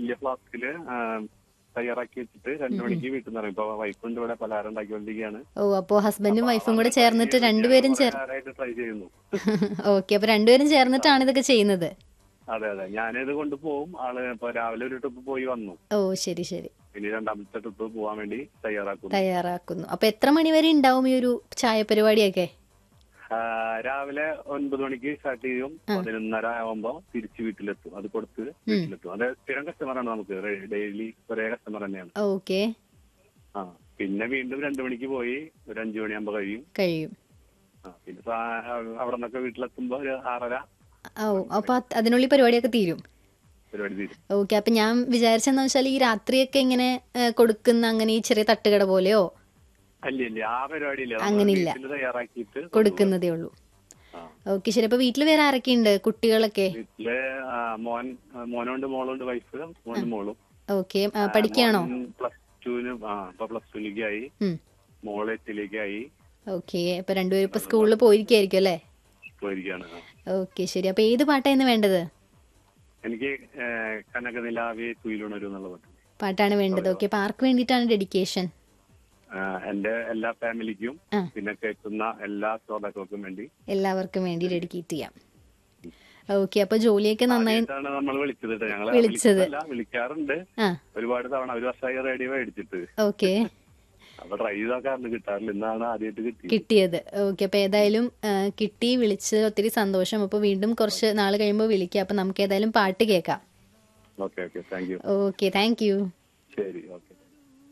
വലിയ ഫ്ലാസ്കില് തയ്യാറാക്കി വെച്ചിട്ട് രണ്ടു മണിക്ക് വീട്ടിൽ നിന്ന് ഇറങ്ങും ഇപ്പൊ വൈഫുണ്ട് ഇവിടെ പലഹാരം ഉണ്ടാക്കിക്കൊണ്ടിരിക്കുകയാണ് ഓ അപ്പോ ഹസ്ബൻഡും വൈഫും കൂടെ ചേർന്നിട്ട് രണ്ടുപേരും ചേർ ട്രൈ ചെയ്യുന്നു ഓക്കെ അപ്പൊ രണ്ടുപേരും ചേർന്നിട്ടാണ് ഇതൊക്കെ ചെയ്യുന്നത് അതെ അതെ ഞാനിത് കൊണ്ടുപോകും ആള് ഇപ്പൊ രാവിലെ ഒരു ട്രിപ്പ് പോയി വന്നു ഓ ശരി ശരി ഇനി രണ്ടാമത്തെ ട്രിപ്പ് പോവാൻ വേണ്ടി തയ്യാറാക്കുന്നു തയ്യാറാക്കുന്നു അപ്പൊ എത്ര മണി വരെ ഉണ്ടാവും ഈ ഒരു ചായ പരിപാടിയൊക്കെ ആ, രാവിലെ ഒൻപത് മണിക്ക് സ്റ്റാർട്ട് ചെയ്യും പതിനൊന്നര ആവുമ്പോ തിരിച്ച് വീട്ടിലെത്തും അത് കൊടുത്ത് വീട്ടിലെത്തും അത് സ്ഥിരം കസ്റ്റമറാണ് നമുക്ക് ഡെയിലി ഒരേ കസ്റ്റമർ തന്നെയാണ് ഓക്കെ ആ പിന്നെ വീണ്ടും രണ്ടു മണിക്ക് പോയി ഒരു അഞ്ചു മണിയാകുമ്പോ കഴിയും കഴിയും ആ, പിന്നെ സാ- അവിടെ നിന്നൊക്കെ വീട്ടിലെത്തുമ്പോ ഒരു ആറര ഓ അപ്പൊ അത് അതിനുള്ളിൽ പരിപാടിയൊക്കെ തീരും പരിപാടി തീരും ഓക്കെ അപ്പൊ ഞാൻ വിചാരിച്ചെന്ന് വെച്ചാൽ ഈ രാത്രിയൊക്കെ ഇങ്ങനെ ഏ, കൊടുക്കുന്ന അങ്ങനെ ഈ ചെറിയ തട്ടുകട പോലെയോ അല്ല ഇല്ല ആ പരിപാടി ഇല്ല അങ്ങനില്ല. വീട്ടിൽ തയ്യാറാക്കിയിട്ട് കൊടുക്കുന്നതേ ഉള്ളൂ ആ. ഓക്കെ ശരി അപ്പൊ വീട്ടിൽ വേറെ ആരൊക്കെയുണ്ട് കുട്ടികളൊക്കെ വീട്ടില് ആ, മോൻ ആ, മോനുണ്ട് മോളുണ്ട് വൈഫ് മോനും മോളും ഓക്കെ പഠിക്കുകയാണോ പ്ലസ് ടുവിന് ആ ഇപ്പൊ പ്ലസ് ടുവിലേക്ക് ആയി ഉം മോള് എട്ടിലേക്ക് ആയി ഓക്കെ അപ്പൊ രണ്ടുപേരും ഇപ്പൊ സ്കൂളിൽ പോയിരിക്കായിരിക്കും അല്ലേ പോയിരിക്കുകയാണ് ആ. ഓക്കെ ശരി അപ്പൊ ഏത് പാട്ടായിരുന്നു വേണ്ടത് എനിക്ക് കനകനിലാവേ തുയിലുണരു എന്നുള്ള പാട്ട് പാട്ടാണ് വേണ്ടത് ഓക്കെ അപ്പൊ ആർക്ക് വേണ്ടിയിട്ടാണ് ഡെഡിക്കേഷൻ ആ, എന്റെ എല്ലാ ഫാമിലിക്കും ആ. പിന്നെ കേൾക്കുന്ന എല്ലാ ശ്രോതാക്കൾക്കും വേണ്ടി എല്ലാവർക്കും വേണ്ടി ഡെഡിക്കേറ്റ് ചെയ്യാം ഓക്കെ അപ്പൊ ജോലിയൊക്കെ നന്നായി ആദ്യമായിട്ടാണ് നമ്മൾ വിളിച്ചത് കേട്ടോ. ഞങ്ങള് വിളിച്ചത്. വിളിച്ചതല്ല, വിളിക്കാറുണ്ട് ആ ഒരുപാട് തവണ ഒരു വർഷമായി റേഡിയോ മേടിച്ചിട്ട് ഓക്കെ അപ്പൊ ട്രൈ ചെയ്താക്കാറുണ്ട് കിട്ടാറില്ല ഇന്നാണ് ആദ്യമായിട്ട് കിട്ടി കിട്ടിയത് ഓക്കെ അപ്പൊ ഏതായാലും ആ, കിട്ടി വിളിച്ച് ഒത്തിരി സന്തോഷം അപ്പൊ വീണ്ടും കുറച്ച് നാൾ കഴിയുമ്പോൾ വിളിക്കാം അപ്പൊ നമുക്ക് ഏതായാലും പാട്ട് കേൾക്കാം okay okay thank you okay thank you ശരി ഓക്കെ